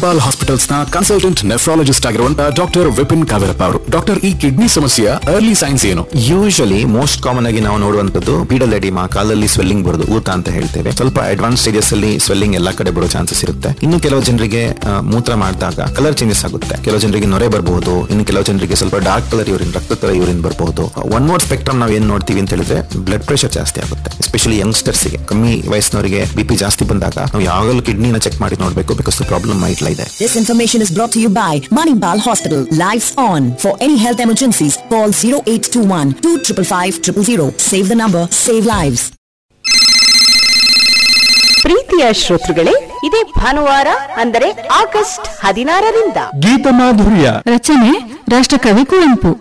Manipal hospitals ನ consultant nephrologist ಆಗಿರುವಂತಹ doctor Vipin Kaverappa ಅವರು ಡಾಕ್ಟರ್ ಈ ಕಿಡ್ನಿ ಸಮಸ್ಯೆಯ ಅರ್ಲಿ ಸೈನ್ಸ್ ಏನು ಯೂಶಲಿ ಮೋಸ್ಟ್ ಕಾಮನ್ ಆಗಿ ನಾವು ನೋಡುವಂತದ್ದು ಪೀಡಲ್ ಎಡಿಮಾ ಕಾಲಲ್ಲಿ ಸ್ವೆಲ್ಲಿಂಗ್ ಬರೋದು ಊತ ಅಂತ ಹೇಳ್ತೇವೆ ಸ್ವಲ್ಪ ಅಡ್ವಾನ್ಸ್ ಸ್ಟೇಜಸ್ ಅಲ್ಲಿ ಸ್ವೆಲ್ಲಿಂಗ್ ಎಲ್ಲಾ ಕಡೆ ಬರೋ ಚಾನ್ಸಸ್ ಇರುತ್ತೆ ಇನ್ನು ಕೆಲವು ಜನರಿಗೆ ಆ, ಮೂತ್ರ ಮಾಡಿದಾಗ ಕಲರ್ ಚೇಂಜಸ್ ಆಗುತ್ತೆ ಕೆಲವು ಜನರಿಗೆ ನೊರೆ ಬರಬಹುದು ಇನ್ನು ಕೆಲವು ಜನರಿಗೆ ಸ್ವಲ್ಪ ಡಾರ್ಕ್ ಕಲರ್ ಯೂರಿನ್ ರಕ್ತ ತರ ಯೂರಿನ್ ಬರಬಹುದು ಒನ್ ಮೋರ್ ಸ್ಪೆಕ್ಟ್ರಮ್ ನಾವು ಏನ್ ನೋಡ್ತೀವಿ ಅಂತ ಹೇಳಿದ್ರೆ ಬ್ಲಡ್ ಪ್ರೆಷರ್ ಜಾಸ್ತಿ ಆಗುತ್ತೆ ಎಸ್ಪೆಷಲಿ ಯಂಗ್ಸ್ಟರ್ಸ್ ಗೆ ಕಮ್ಮಿ ವಯಸ್ಸಿನವರಿಗೆ ಬಿ ಪಿ ಜಾಸ್ತಿ ಬಂದಾಗ ನಾವು ಯಾವಾಗಲೂ ಕಿಡ್ನಿನ ಚೆಕ್ ಮಾಡಿ ನೋಡಬೇಕು ಬಿಕಾಸ್ ಪ್ರಾಬ್ಲಮ್ ಮೈಟ್ಲ ಇದೆ This information is brought to you by Manipal Hospital. Lives on. For any health emergencies, call 0821 255 000. Save the number, save lives. ಪ್ರೀತಿಯ ಶ್ರೋತೃಗಳೇ ಇದೇ ಭಾನುವಾರ ಅಂದರೆ ಆಗಸ್ಟ್ ಹದಿನಾರರಿಂದ ಗೀತ ಮಾಧುರ್ಯ ರಚನೆ ರಾಷ್ಟ್ರಕವಿ ಕುವೆಂಪು